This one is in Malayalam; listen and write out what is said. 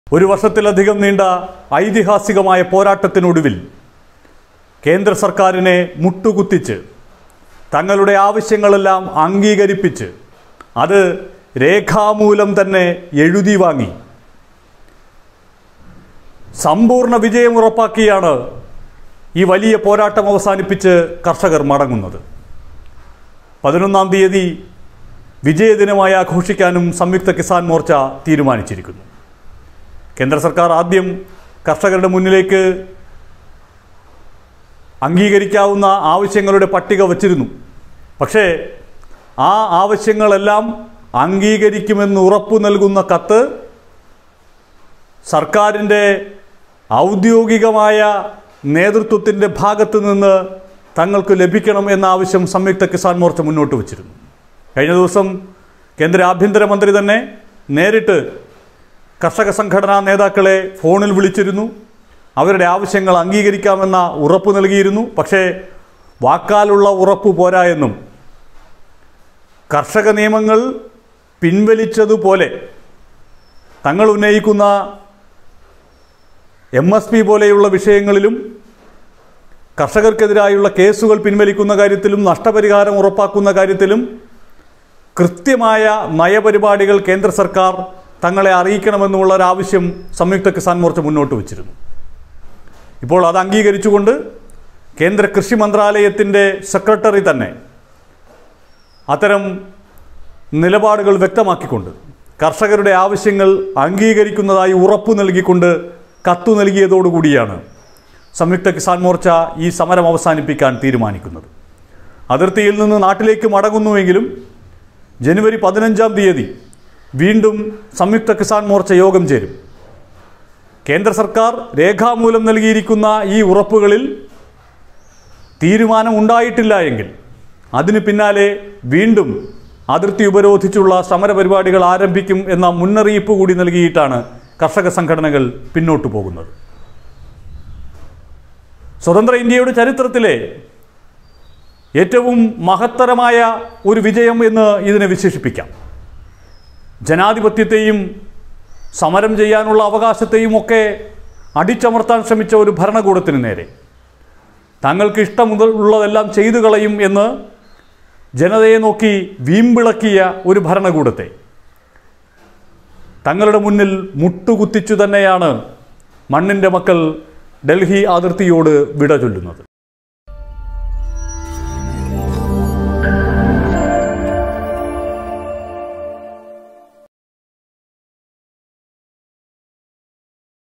ഒരു വർഷത്തിലധികം നീണ്ട ഐതിഹാസികമായ പോരാട്ടത്തിനൊടുവിൽ കേന്ദ്ര സർക്കാരിനെ മുട്ടുകുത്തിച്ച് തങ്ങളുടെ ആവശ്യങ്ങളെല്ലാം അംഗീകരിപ്പിച്ച് അത് രേഖാമൂലം തന്നെ എഴുതി വാങ്ങി സമ്പൂർണ്ണ വിജയം ഉറപ്പാക്കിയാണ് ഈ വലിയ പോരാട്ടം അവസാനിപ്പിച്ച് കർഷകർ മടങ്ങുന്നത് പതിനൊന്നാം തീയതി വിജയദിനമായി ആഘോഷിക്കാനും സംയുക്ത കിസാൻ മോർച്ച തീരുമാനിച്ചിരിക്കുന്നു കേന്ദ്ര സർക്കാർ ആദ്യം കർഷകരുടെ മുന്നിലേക്ക് അംഗീകരിക്കാവുന്ന ആവശ്യങ്ങളുടെ പട്ടിക വച്ചിരുന്നു പക്ഷേ ആ ആവശ്യങ്ങളെല്ലാം അംഗീകരിക്കുമെന്ന് ഉറപ്പു നൽകുന്ന കത്ത് സർക്കാരിൻ്റെ ഔദ്യോഗികമായ നേതൃത്വത്തിൻ്റെ ഭാഗത്തു നിന്ന് തങ്ങൾക്ക് ലഭിക്കണം എന്ന ആവശ്യം സംയുക്ത കിസാൻ മോർച്ച മുന്നോട്ട് വച്ചിരുന്നു കഴിഞ്ഞ ദിവസം കേന്ദ്ര ആഭ്യന്തരമന്ത്രി തന്നെ നേരിട്ട് കർഷക സംഘടനാ നേതാക്കളെ ഫോണിൽ വിളിച്ചിരുന്നു അവരുടെ ആവശ്യങ്ങൾ അംഗീകരിക്കാമെന്ന ഉറപ്പ് നൽകിയിരുന്നു പക്ഷേ വാക്കാലുള്ള ഉറപ്പ് പോരാ എന്നും കർഷക നിയമങ്ങൾ പിൻവലിച്ചതുപോലെ തങ്ങൾ ഉന്നയിക്കുന്ന എം എസ് പി പോലെയുള്ള വിഷയങ്ങളിലും കർഷകർക്കെതിരായുള്ള കേസുകൾ പിൻവലിക്കുന്ന കാര്യത്തിലും നഷ്ടപരിഹാരം ഉറപ്പാക്കുന്ന കാര്യത്തിലും കൃത്യമായ നയപരിപാടികൾ കേന്ദ്ര സർക്കാർ തങ്ങളെ അറിയിക്കണമെന്നുള്ള ഒരു ആവശ്യം സംയുക്ത കിസാൻ മോർച്ച മുന്നോട്ട് വച്ചിരുന്നു ഇപ്പോൾ അത് അംഗീകരിച്ചുകൊണ്ട് കേന്ദ്ര കൃഷി മന്ത്രാലയത്തിൻ്റെ സെക്രട്ടറി തന്നെ അത്തരം നിലപാടുകൾ വ്യക്തമാക്കിക്കൊണ്ട് കർഷകരുടെ ആവശ്യങ്ങൾ അംഗീകരിക്കുന്നതായി ഉറപ്പു നൽകിക്കൊണ്ട് കത്തു നൽകിയതോടുകൂടിയാണ് സംയുക്ത കിസാൻ മോർച്ച ഈ സമരം അവസാനിപ്പിക്കാൻ തീരുമാനിക്കുന്നത് അതിർത്തിയിൽ നിന്ന് നാട്ടിലേക്ക് മടങ്ങുന്നുവെങ്കിലും ജനുവരി പതിനഞ്ചാം തീയതി വീണ്ടും സംയുക്ത കിസാൻ മോർച്ച യോഗം ചേരും കേന്ദ്ര സർക്കാർ രേഖാമൂലം നൽകിയിരിക്കുന്ന ഈ ഉറപ്പുകളിൽ തീരുമാനം ഉണ്ടായിട്ടില്ല എങ്കിൽ അതിന് പിന്നാലെ വീണ്ടും അതിർത്തി ഉപരോധിച്ചുള്ള സമരപരിപാടികൾ ആരംഭിക്കും എന്ന മുന്നറിയിപ്പ് കൂടി നൽകിയിട്ടാണ് കർഷക സംഘടനകൾ പിന്നോട്ടു പോകുന്നത് സ്വതന്ത്ര ഇന്ത്യയുടെ ചരിത്രത്തിലെ ഏറ്റവും മഹത്തരമായ ഒരു വിജയം എന്ന് ഇതിനെ വിശേഷിപ്പിക്കാം ജനാധിപത്യത്തെയും സമരം ചെയ്യാനുള്ള അവകാശത്തെയും ഒക്കെ അടിച്ചമർത്താൻ ശ്രമിച്ച ഒരു ഭരണകൂടത്തിന് നേരെ തങ്ങൾക്ക് ഇഷ്ടമുള്ളതെല്ലാം ചെയ്തു കളയും എന്ന് ജനതയെ നോക്കി വീമ്പിളക്കിയ ഒരു ഭരണകൂടത്തെ തങ്ങളുടെ മുന്നിൽ മുട്ടുകുത്തിച്ചു തന്നെയാണ് മണ്ണിൻ്റെ മക്കൾ ഡൽഹി അതിർത്തിയോട് വിട ചൊല്ലുന്നത്